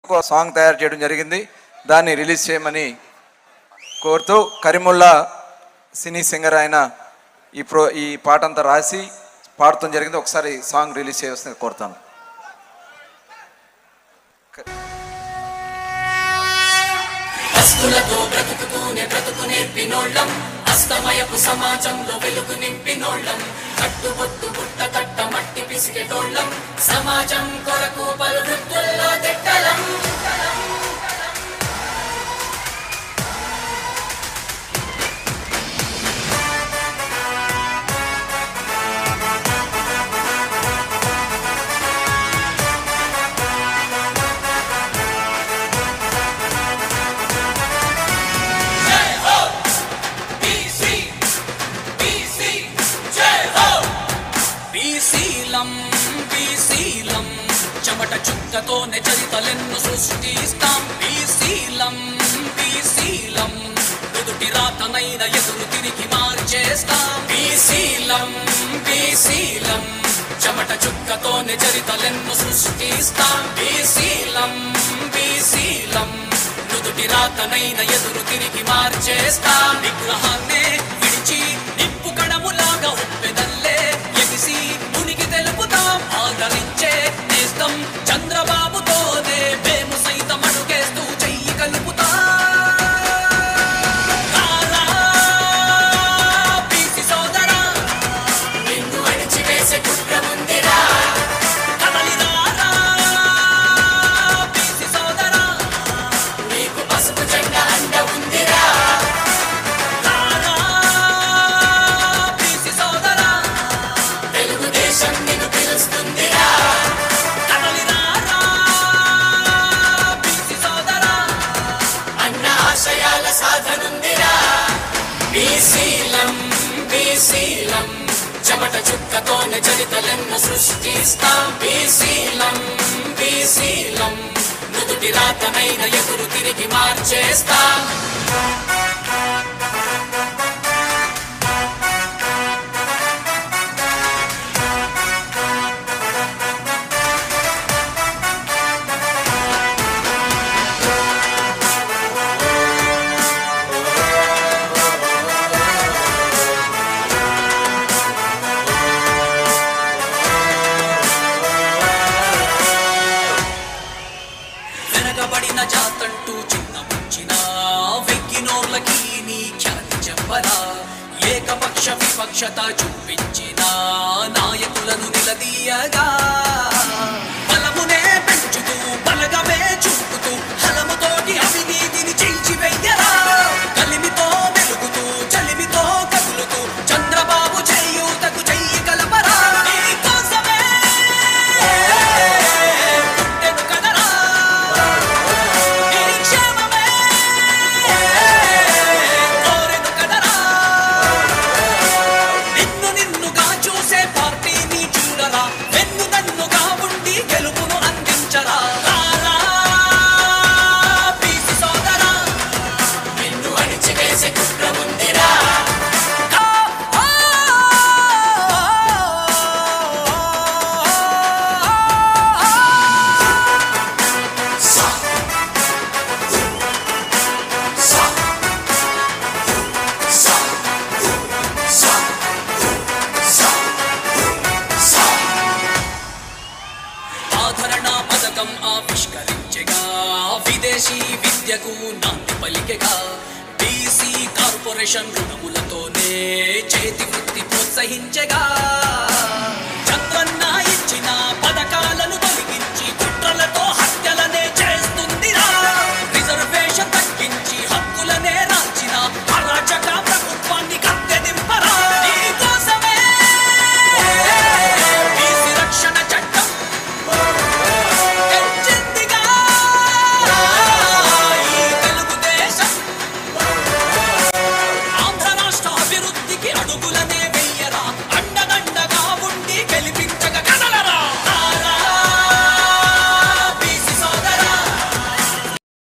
ఒక సాంగ్ తయారు చేయడం జరిగింది దాన్ని రిలీజ్ చేయమని కోరుతూ కరిముల్లా సినీ సింగర్ ఆయన ఈ ప్రో ఈ పాట అంతా రాసి పాడటం జరిగింది ఒకసారి సాంగ్ రిలీజ్ చేయవలసింది కోరుతాను అస్తులతో బ్రతుకుతూనే బ్రతుకు నేర్పినోళ్ళం అస్తమయపు సమాజంలో వెలుగు నింపినోళ్ళం కట్టుబొట్టు గుట్ట కట్ట మట్టి పిసికెటోళ్ళం సమాజం కొరకు పలు వృత్తుల్లో తిట్టలం బీసీలం బీసీలం చెమట చుక్కతోనే చరితలెన్ను సృష్టిస్తాం బీసీలం బీసీలం నుదుటి రాతనైన ఎదురు తిరిగి మార్చేస్తాం బీసీలం బీసీలం చెమట చుక్కతోనే చరితలెన్ను సృష్టిస్తాం బీసీలం బీసీలం నుదుటి రాతనైన ఎదురు తిరిగి మార్చేస్తాం విగ్రహాన్నే విడిచి నిప్పు కడములాగా ఉప్పెదల్లే ఎగిసి మునిగి తెలుపుతాం ఆదరించే నేస్తం చంద్రబాబుతోనే మేము సైతం అడుగేస్తూ చెయ్యి కలుపుతాం రారా, బీసీ సోదరా, నిన్ను అణిచివేసే కుట్ర ఉందిరా కదలిరారా, బీసీ సోదరా, నీకు పసుపు జెండా అండ ఉందిరా రారా, బీసీ సోదరా, తెలుగుదేశం నిన్ను పిలుస్తుందిరా కదలిరారా, బీసీ సోదరా, అన్న ఆశయాల సాధనుందిరా బీసీలం బీసీలం చెమట చుక్కతోనే చరితలెన్ను సృష్టిస్తాం బీసీలం బీసీలం నుదుటి రాతనైన ఎదురు తిరిగి మార్చేస్తాం వెనకబడిన జాతంటూ చిన్న ముంచిన వెక్కినోర్లకి నీ ఖ్యాతి చెప్పరా ఏకపక్ష విపక్షత చూపించిన నాయకులను నిలదీయగా బలమునే పెంచుతూ బలగమే చూపుతూ హలముతోటి అవినీతిని చెల్చివెయ్యరా కలిమితో మెలుగుతూ చలిమితో కదులుతూ చంద్రబాబు చేయూతకు చెయ్యి కలపరా నీకోసమే పుట్టెను కదరా నిరీక్షేమమే కోరెను కదరా నిన్ను నిన్నుగా చూసే పార్టీని చూడరా వెన్ను నన్నుగా ఉండి గెలుపును అందించరా రారా, బీసీ సోదరా నిన్ను అణిచివేసే కుట్ర ఉందిరా ఆదరణ పథకం ఆవిష్కరించగా విదేశీ విద్యకు నాంది పలికెగా బీసీ కార్పొరేషన్ రుణములతోనే చేతి వృత్తి ప్రోత్సహించగా చంద్రన్న